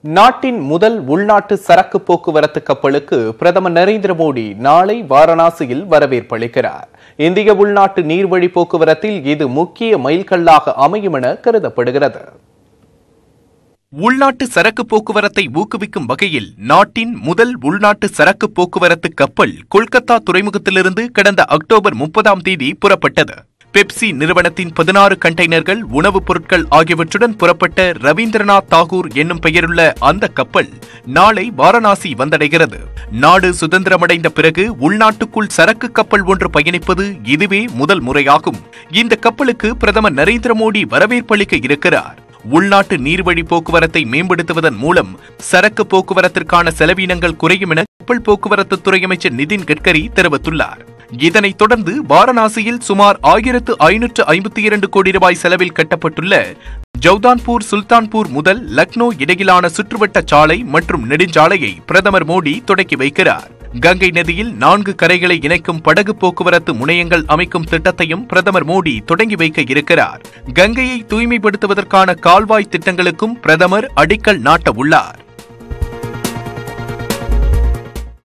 நாட்டின் முதல் உள்நாட்டு சரக்கு போக்குவரத்து கப்பலுக்கு பிரதமர் நரேந்திர மோடி நாளை வாரணாசியில் வரவேற்பளிக்கிறார் இந்திய உள்நாட்டு நீர்வழி போக்குவரத்தில் இது முக்கிய மைல்கல்லாக அமையும் என கருதப்படுகிறது உள்நாட்டு சரக்கு போக்குவரத்தை ஊக்குவிக்கும் வகையில் நாட்டின் முதல் உள்நாட்டு சரக்கு போக்குவரத்து கப்பல் கொல்கத்தா துறைமுகத்திலிருந்து கடந்த அக்டோபர் முப்பதாம் தேதி புறப்பட்டது பெப்சி நிறுவனத்தின் பதினாறு கண்டெய்னர்கள் உணவுப் பொருட்கள் ஆகியவற்றுடன் புறப்பட்ட ரவீந்திரநாத் தாகூர் என்னும் பெயருள்ள அந்த கப்பல் நாளை வாரணாசி வந்தடைகிறது நாடு சுதந்திரமடைந்த பிறகு உள்நாட்டுக்குள் சரக்கு கப்பல் ஒன்று பயணிப்பது இதுவே முதல் முறையாகும் இந்த கப்பலுக்கு பிரதமர் நரேந்திர மோடி வரவேற்பளிக்க இருக்கிறார் உள்நாட்டு நீர்வழி போக்குவரத்தை மேம்படுத்துவதன் மூலம் சரக்கு போக்குவரத்திற்கான செலவினங்கள் குறையும் என கப்பல் போக்குவரத்து துறை அமைச்சர் நிதின் கட்கரி தெரிவித்துள்ளார் இதனைத் தொடர்ந்து வாரணாசியில் சுமார் ஆயிரத்து ஐநூற்று ஐம்பத்தி இரண்டு கோடி ரூபாய் செலவில் கட்டப்பட்டுள்ள ஜவுதான்பூர் சுல்தான்பூர் முதல் லக்னோ இடையிலான சுற்றுவட்ட சாலை மற்றும் நெடுஞ்சாலையை பிரதமர் மோடி தொடக்கி வைக்கிறார் கங்கை நதியில் நான்கு கரைகளை இணைக்கும் படகு போக்குவரத்து முனையங்கள் அமைக்கும் திட்டத்தையும் பிரதமர் மோடி தொடங்கி வைக்க இருக்கிறார் கங்கையை தூய்மைப்படுத்துவதற்கான கால்வாய் திட்டங்களுக்கும் பிரதமர் அடிக்கல் நாட்ட உள்ளார்